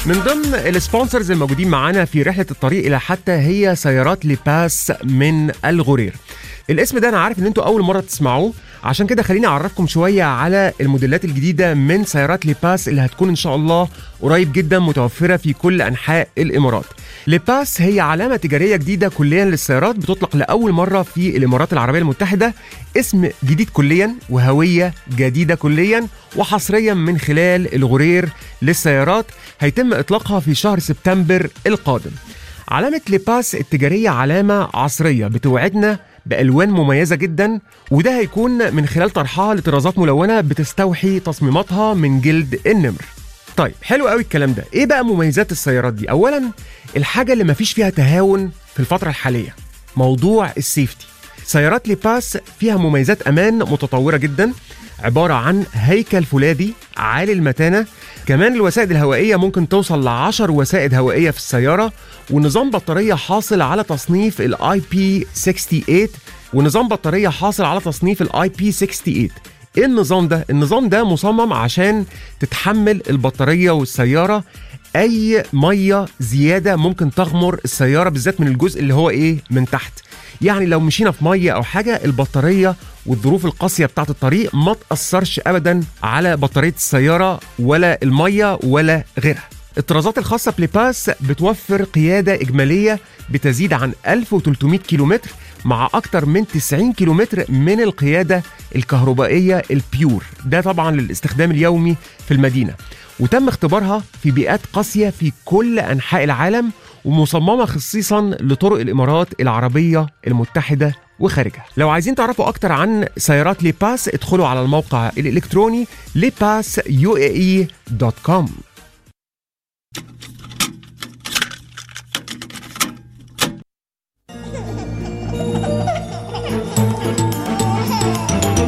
من ضمن السبونسرز الموجودين معانا في رحله الطريق الى حتى هي سيارات لباس من الغرير الاسم ده انا عارف ان انتوا اول مره تسمعوه عشان كده خليني اعرفكم شويه على الموديلات الجديده من سيارات لباس اللي هتكون ان شاء الله قريب جدا متوفره في كل انحاء الامارات لباس هي علامة تجارية جديدة كليا للسيارات بتطلق لأول مرة في الإمارات العربية المتحدة اسم جديد كليا وهوية جديدة كليا وحصريا من خلال الغرير للسيارات هيتم إطلاقها في شهر سبتمبر القادم علامة لباس التجارية علامة عصرية بتوعدنا بألوان مميزة جدا وده هيكون من خلال طرحها لطرازات ملونة بتستوحي تصميماتها من جلد النمر طيب حلو قوي الكلام ده ايه بقى مميزات السيارات دي اولا الحاجه اللي مفيش فيها تهاون في الفتره الحاليه موضوع السيفتي سيارات لباس فيها مميزات امان متطوره جدا عباره عن هيكل فولاذي عالي المتانه كمان الوسائد الهوائيه ممكن توصل ل 10 وسائد هوائيه في السياره ونظام بطاريه حاصل على تصنيف الاي بي 68 ونظام بطاريه حاصل على تصنيف الاي بي 68 ايه النظام ده؟ النظام ده مصمم عشان تتحمل البطاريه والسياره اي ميه زياده ممكن تغمر السياره بالذات من الجزء اللي هو ايه من تحت يعني لو مشينا في ميه او حاجه البطاريه والظروف القاسيه بتاعه الطريق ما تاثرش ابدا على بطاريه السياره ولا الميه ولا غيرها الطرازات الخاصة بليباس بتوفر قيادة إجمالية بتزيد عن 1300 كيلومتر مع أكثر من 90 كيلومتر من القيادة الكهربائية البيور ده طبعا للاستخدام اليومي في المدينة وتم اختبارها في بيئات قاسية في كل أنحاء العالم ومصممة خصيصا لطرق الإمارات العربية المتحدة وخارجها لو عايزين تعرفوا أكتر عن سيارات ليباس ادخلوا على الموقع الإلكتروني ليباس يو اي دوت كوم